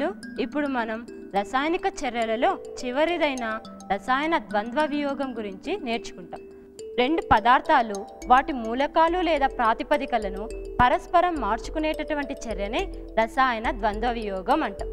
పిల్లలు ఇప్పుడు మనం రసాయనిక చర్యలలో చివరిదైన రసాయన ద్వంద్వ వియోగం గురించి నేర్చుకుంటాం రెండు పదార్థాలు వాటి మూలకాలు లేదా ప్రాతిపదికలను పరస్పరం మార్చుకునేటటువంటి చర్యనే రసాయన ద్వంద్వ వియోగం అంటాం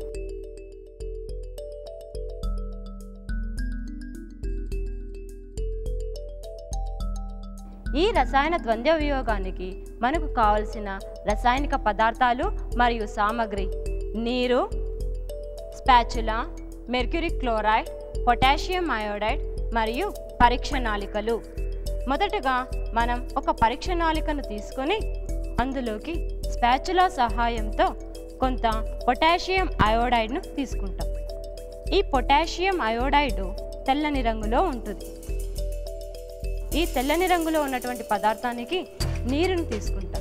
ఈ రసాయన ద్వంద్వ వియోగానికి మనకు కావలసిన రసాయనిక పదార్థాలు మరియు సామగ్రి నీరు spatula mercury chloride potassium iodide మరియు పరీక్ష నాళికలు మొదటగా మనం ఒక పరీక్ష నాళికను తీసుకొని అందులోకి స్పాచులా సహాయంతో కొంత పొటాషియం అయోడైడ్ను తీసుకుంటాం ఈ పొటాషియం అయోడైడ్ తెల్లని రంగులో ఉంటుంది ఈ తెల్లని రంగులో ఉన్నటువంటి పదార్థానికి నీరుని తీసుకుంటాం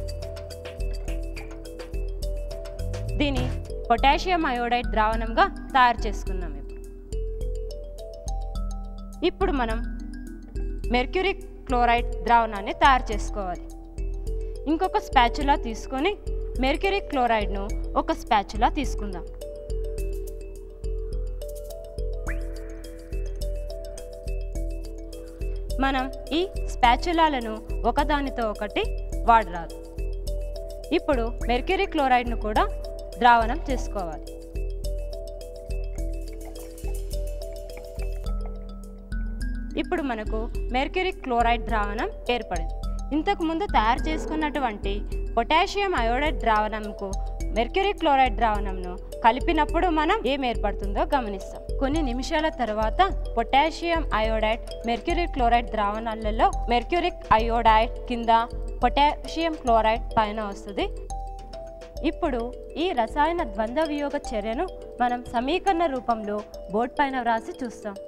దీని పొటాషియం అయోడైడ్ ద్రావణంగా తయారు చేసుకున్నాం ఇప్పుడు ఇప్పుడు మనం మెర్క్యూరీ క్లోరైడ్ ద్రావణాన్ని తయారు చేసుకోవాలి ఇంకొక స్పాచులా తీసుకొని మెర్క్యూరీ క్లోరైడ్ను ఒక స్పాచులా తీసుకుందాం మనం ఈ స్పాచులాలను ఒకదానితో ఒకటి వాడరాదు ఇప్పుడు మెర్క్యూరీ క్లోరైడ్ను కూడా ద్రావణం చేసుకోవాలి ఇప్పుడు మనకు మెర్క్యూరీ క్లోరైడ్ ద్రావణం ఏర్పడింది ఇంతకు ముందు తయారు చేసుకున్నటువంటి పొటాషియం అయోడైడ్ ద్రావణంకు మెర్క్యూరీ క్లోరైడ్ ద్రావణంను కలిపినప్పుడు మనం ఏం ఏర్పడుతుందో గమనిస్తాం కొన్ని నిమిషాల తర్వాత పొటాషియం అయోడైడ్ మెర్క్యూరీ క్లోరైడ్ ద్రావణాలలో మెర్క్యూరిక్ అయోడైడ్ కింద పొటాషియం క్లోరైడ్ పైన వస్తుంది ఇప్పుడు ఈ రసాయన ద్వంద్వ వియోగ చర్యను మనం సమీకరణ రూపంలో బోర్డు పైన వ్రాసి చూస్తాం